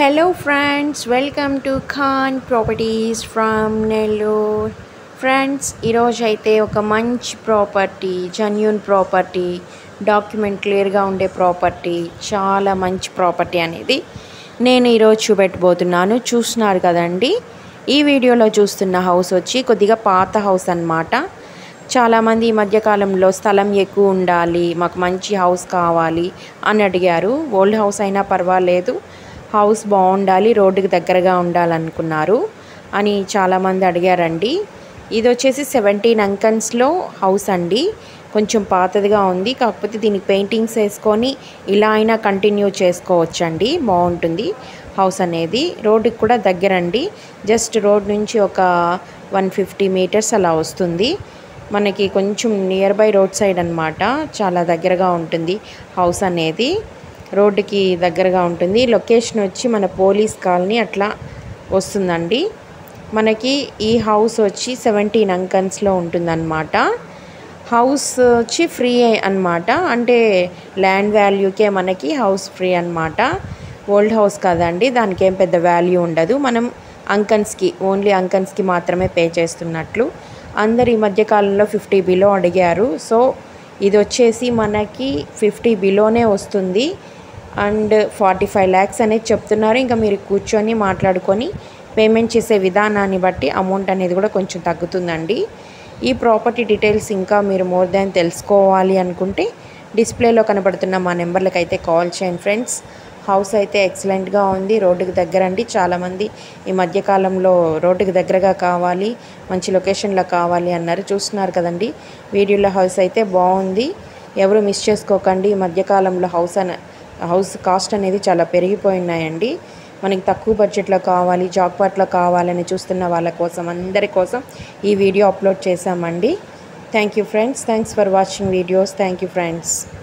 hello friends welcome to Khan Properties from Nellore friends ఈరోజు అయితే ఒక మంచి ప్రాపర్టీ జెన్యున్ ప్రాపర్టీ డాక్యుమెంట్ క్లియర్గా ఉండే ప్రాపర్టీ చాలా మంచి ప్రాపర్టీ అనేది నేను ఈరోజు చూపెట్టబోతున్నాను చూస్తున్నారు కదండి ఈ వీడియోలో చూస్తున్న హౌస్ వచ్చి కొద్దిగా పాత హౌస్ అన్నమాట చాలామంది ఈ మధ్యకాలంలో స్థలం ఎక్కువ ఉండాలి మాకు మంచి హౌస్ కావాలి అని అడిగారు ఓల్డ్ హౌస్ అయినా పర్వాలేదు హౌస్ బాగుండాలి రోడ్డుకి దగ్గరగా ఉండాలనుకున్నారు అని చాలామంది అడిగారండి ఇది వచ్చేసి సెవెంటీన్ అంకన్స్లో హౌస్ అండి కొంచెం పాతదిగా ఉంది కాకపోతే దీనికి పెయింటింగ్స్ వేసుకొని ఇలా అయినా కంటిన్యూ చేసుకోవచ్చండి బాగుంటుంది హౌస్ అనేది రోడ్డుకి కూడా దగ్గరండి జస్ట్ రోడ్ నుంచి ఒక వన్ ఫిఫ్టీ మీటర్స్ అలా వస్తుంది మనకి కొంచెం నియర్ బై రోడ్ సైడ్ అనమాట చాలా దగ్గరగా ఉంటుంది హౌస్ అనేది రోడ్డుకి దగ్గరగా ఉంటుంది లొకేషన్ వచ్చి మన పోలీస్ కాలనీ అట్లా వస్తుందండి మనకి ఈ హౌస్ వచ్చి సెవెంటీన్ అంకన్స్లో ఉంటుందన్నమాట హౌస్ వచ్చి ఫ్రీ అన్నమాట అంటే ల్యాండ్ వాల్యూకే మనకి హౌస్ ఫ్రీ అన్నమాట ఓల్డ్ హౌస్ కదండి దానికి ఏం పెద్ద వాల్యూ ఉండదు మనం అంకన్స్కి ఓన్లీ అంకన్స్కి మాత్రమే పే చేస్తున్నట్లు అందరు ఈ మధ్యకాలంలో ఫిఫ్టీ బిలో అడిగారు సో ఇది వచ్చేసి మనకి ఫిఫ్టీ బిలోనే వస్తుంది అండ్ ఫార్టీ ఫైవ్ ల్యాక్స్ అనేది చెప్తున్నారు ఇంకా మీరు కూర్చొని మాట్లాడుకొని పేమెంట్ చేసే విధానాన్ని బట్టి అమౌంట్ అనేది కూడా కొంచెం తగ్గుతుందండి ఈ ప్రాపర్టీ డీటెయిల్స్ ఇంకా మీరు మోర్ దాన్ తెలుసుకోవాలి అనుకుంటే డిస్ప్లేలో కనబడుతున్న మా నెంబర్లకు అయితే కాల్ చేయండి ఫ్రెండ్స్ హౌస్ అయితే ఎక్సలెంట్గా ఉంది రోడ్డుకి దగ్గర అండి చాలామంది ఈ మధ్యకాలంలో రోడ్డుకి దగ్గరగా కావాలి మంచి లొకేషన్లో కావాలి అన్నారు చూస్తున్నారు కదండి వీడియోలో హౌస్ అయితే బాగుంది ఎవరు మిస్ చేసుకోకండి ఈ మధ్యకాలంలో హౌస్ అన హౌస్ కాస్ట్ అనేది చాలా పెరిగిపోయినాయండి మనకి తక్కువ బడ్జెట్లో కావాలి జాక్పాట్లో కావాలని చూస్తున్న వాళ్ళ కోసం అందరి కోసం ఈ వీడియో అప్లోడ్ చేశామండి thank you friends thanks for watching videos thank you friends